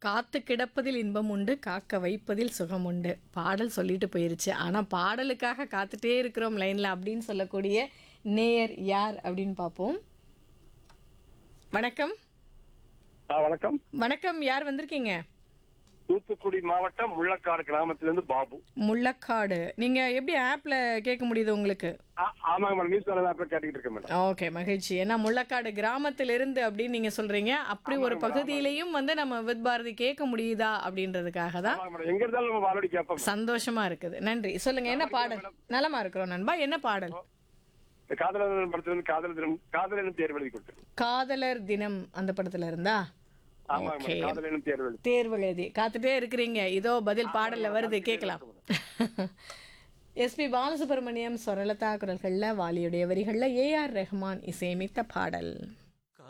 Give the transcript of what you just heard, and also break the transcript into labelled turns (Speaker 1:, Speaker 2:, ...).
Speaker 1: காத்து கிடப்பதில் இன்பம் உண்டு காக்க வைப்பதில் சுகம் உண்டு பாடல் சொல்லிட்டு போயிருச்சு ஆனால் பாடலுக்காக காத்துட்டே இருக்கிறோம் லைனில் அப்படின்னு சொல்லக்கூடிய நேயர் யார் அப்படின்னு பார்ப்போம் வணக்கம்
Speaker 2: ஆ, வணக்கம்
Speaker 1: வணக்கம் யார் வந்திருக்கீங்க
Speaker 2: தூத்துக்குடி மாவட்டம் முள்ளக்காடு கிராமத்திலிருந்து பாபு
Speaker 1: முள்ளக்காடு நீங்கள் எப்படி ஆப்பில் கேட்க முடியுது உங்களுக்கு
Speaker 2: ஆ, ஆமாங்க மேடம் நியூஸ் சேனல் ஆப்பில் கேட்டுக்கிட்டு இருக்கேன் மேடம்
Speaker 1: ஓகே மகிழ்ச்சி ஏன்னா முள்ளக்காடு கிராமத்திலிருந்து அப்படின்னு நீங்கள் சொல்கிறீங்க அப்படி ஒரு பகுதியிலையும் வந்து நம்ம வித் பாரதி கேட்க முடியுதா அப்படின்றதுக்காக தான்
Speaker 2: ஆமாங்க மேடம் எங்க இருந்தாலும் நம்ம வானொலி கேட்போம்
Speaker 1: சந்தோஷமா இருக்குது நன்றி சொல்லுங்க என்ன பாடல் நலமா இருக்கிறோம் நண்பா என்ன பாடல்
Speaker 2: இந்த காதலர் படத்திலிருந்து காதலர் தினம் காதலனும் தேர்வு எழுதி கொடுத்தேன்
Speaker 1: காதலர் தினம் அந்த படத்துல இருந்தா
Speaker 2: ஆமாங்க
Speaker 1: Okay.
Speaker 2: மேடம் காதலனும் தேர்வு எழுதி
Speaker 1: தேர்வு எழுதி காத்துட்டே இருக்கிறீங்க இதோ பதில் பாடல்ல வருது கேட்கலாம் எஸ்பி பாலசுப்ரமணியம் சொரலதா குரல்கள்ல வாலியுடைய வரிகள்ல ஏஆர் ரெஹ்மான் இசையமைத்த பாடல்